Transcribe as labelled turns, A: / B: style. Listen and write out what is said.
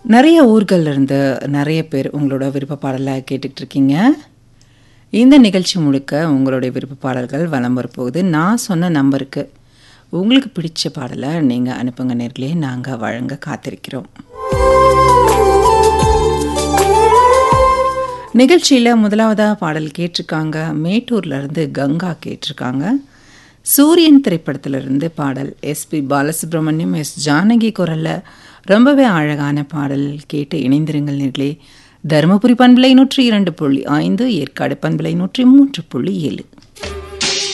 A: நிறைய ஊர்கள்ல இருந்து நிறைய பேர் உங்களோட விருப்ப பாடலை கேட்டுக்கிட்டு இருக்கீங்க இந்த நிகழ்ச்சி முழுக்க உங்களுடைய விருப்ப பாடல்கள் வலம் வரப்போகுது நான் சொன்ன நம்பருக்கு உங்களுக்கு பிடிச்ச பாடலை நீங்கள் அனுப்புங்க நேர்களே நாங்கள் வழங்க காத்திருக்கிறோம் நிகழ்ச்சியில் முதலாவதாக பாடல் கேட்டிருக்காங்க மேட்டூர்லேருந்து கங்கா கேட்டிருக்காங்க சூரியன் திரைப்படத்திலிருந்து பாடல் எஸ்பி பாலசுப்ரமணியம் எஸ் ஜானகி குரலில் ரொம்பவே அழகான பாடல் கேட்டு இணைந்திருங்கள் நேர்களே தருமபுரி பண்பலை நூற்றி இரண்டு புள்ளி ஐந்து ஏற்காடு பண்பலை நூற்றி மூன்று புள்ளி ஏழு